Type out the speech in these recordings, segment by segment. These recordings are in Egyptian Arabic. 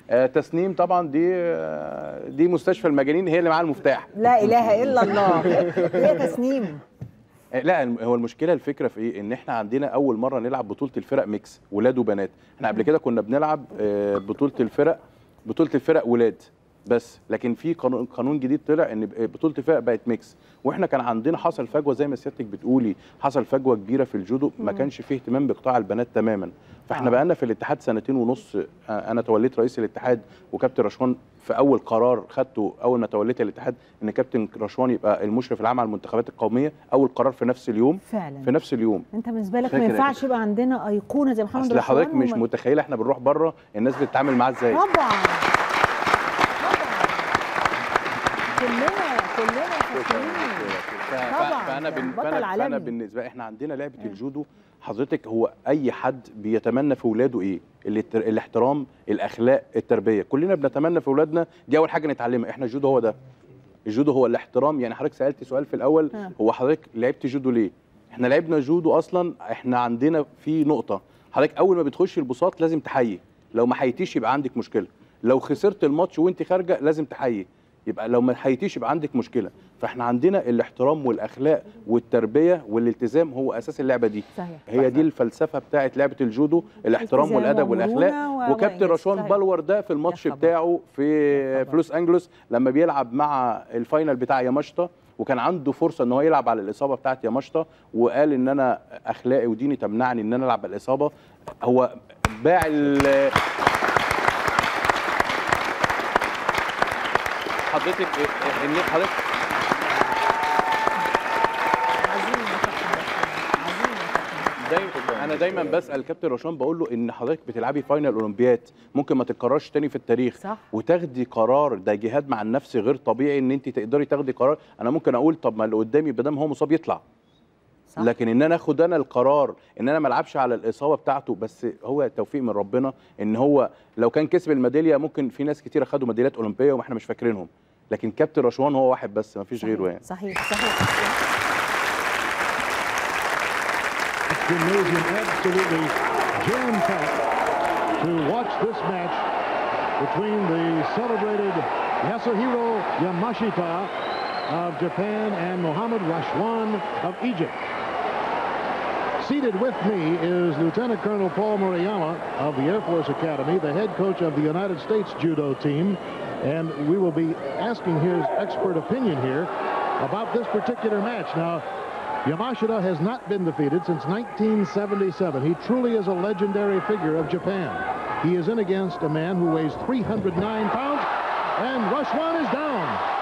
آه تسنيم طبعا دي آه دي مستشفى المجانين هي اللي معاها المفتاح لا اله الا الله هي تسنيم آه، لا الم- هو المشكله الفكره في ايه ان احنا عندنا اول مره نلعب بطوله الفرق ميكس ولاد وبنات احنا قبل كده كنا بنلعب آه، بطوله الفرق بطوله الفرق ولاد بس لكن في قانون قانون جديد طلع ان ب- بطوله الفرق بقت ميكس واحنا كان عندنا حصل فجوه زي ما سيادتك بتقولي حصل فجوه كبيره في الجودو ما كانش فيه اهتمام بقطاع البنات تماما فاحنا آه. بقالنا في الاتحاد سنتين ونص آه، انا توليت رئيس الاتحاد وكابتن رشوان في اول قرار خدته اول ما توليت الاتحاد ان كابتن رشوان يبقى المشرف العام على المنتخبات القوميه اول قرار في نفس اليوم فعلا في نفس اليوم انت بالنسبه لك فاكر ما يا ينفعش كده. يبقى عندنا ايقونه زي محمد اصل رشوان حضرتك مش وما- متخيله احنا بنروح بره الناس بتتعامل معاه ازاي طبعا طبعا كلنا كلنا فاكرين ف- طبعاً، فانا ده بن... بطل فانا, عالمي. فأنا بالنسبه احنا عندنا لعبه الجودو حضرتك هو اي حد بيتمنى في اولاده ايه الاتر... الاحترام الاخلاق التربيه كلنا بنتمنى في اولادنا دي اول حاجه نتعلمها احنا الجودو هو ده الجودو هو الاحترام يعني حضرتك سالت سؤال في الاول ها. هو حضرتك لعبت جودو ليه احنا لعبنا جودو اصلا احنا عندنا في نقطه حضرتك اول ما بتخش البساط لازم تحيي لو ما حيتيش يبقى عندك مشكله لو خسرت الماتش وانت خارجه لازم تحيي يبقى لو ما حيتيش يبقى عندك مشكله فاحنا عندنا الاحترام والاخلاق والتربيه والالتزام هو اساس اللعبه دي صحيح هي دي الفلسفه بتاعت لعبه الجودو الاحترام التزام والادب ومرونة والاخلاق و- وكابتن وإنجاز. رشوان صحيح. بلور ده في الماتش يا خبر. بتاعه في يا خبر. في لوس انجلوس لما بيلعب مع الفاينل بتاع ياماشتا وكان عنده فرصه ان هو يلعب على الاصابه بتاعت ياماشتا وقال ان انا اخلاقي وديني تمنعني ان انا العب على الاصابه هو باع ال- حضرتك ان حضرتك عظيم يا كابتن رشوان. عظيم يا كابتن دايما انا دايما بسال كابتن رشوان بقول له ان حضرتك بتلعبي فاينل اولمبياد ممكن ما تتكررش تاني في التاريخ صح. وتاخدي قرار ده جهاد مع النفس غير طبيعي ان انت تقدري تاخدي قرار انا ممكن اقول طب ما اللي قدامي ما دام هو مصاب يطلع صح. لكن ان انا اخد انا القرار ان انا ما العبش على الاصابه بتاعته بس هو توفيق من ربنا ان هو لو كان كسب الميداليه ممكن في ناس كتيره خدوا ميداليات اولمبيه واحنا مش فاكرينهم لكن كابتن رشوان هو واحد بس ما فيش غيره يعني صحيح صحيح gymnasium absolutely jam-packed to watch this match between the celebrated Yasuhiro Yamashita of Japan and Mohammad Rashwan of Egypt. Seated with me is Lieutenant Colonel Paul Murayama of the Air Force Academy, the head coach of the United States judo team, and we will be asking his expert opinion here about this particular match. Now, Yamashita has not been defeated since 1977. He truly is a legendary figure of Japan. He is in against a man who weighs 309 pounds, and Rashwan is down.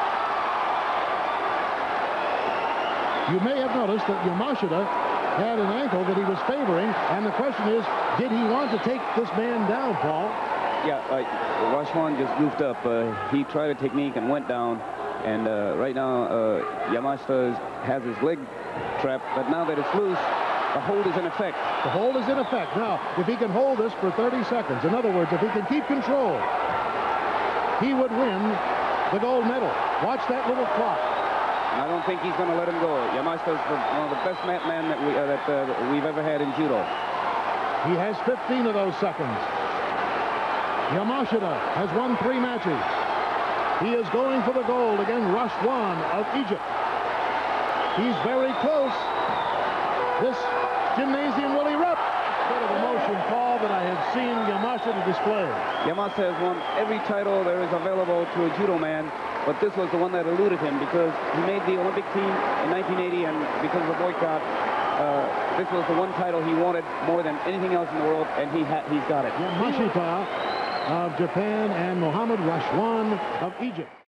You may have noticed that Yamashita had an ankle that he was favoring, and the question is, did he want to take this man down, Paul? Yeah, uh, Rashwan just goofed up. Uh, he tried a technique and went down. And uh, right now, uh, Yamashita is- has his leg trapped, but now that it's loose, the hold is in effect. The hold is in effect. Now, if he can hold this for 30 seconds, in other words, if he can keep control, he would win the gold medal. Watch that little clock. And I don't think he's going to let him go. Yamashita is the, one of the best mat men that, we, uh, that uh, we've ever had in judo. He has 15 of those seconds. Yamashita has won three matches. He is going for the gold against Rashwan of Egypt. He's very close. This gymnasium will erupt. Bit of emotion, Paul, that I have seen Yamashita display. Yamashita has won every title there is available to a judo man, but this was the one that eluded him because he made the Olympic team in 1980, and because of the boycott, uh, this was the one title he wanted more than anything else in the world, and he ha- he's got it. Yamashita of Japan and Mohammad Rashwan of Egypt.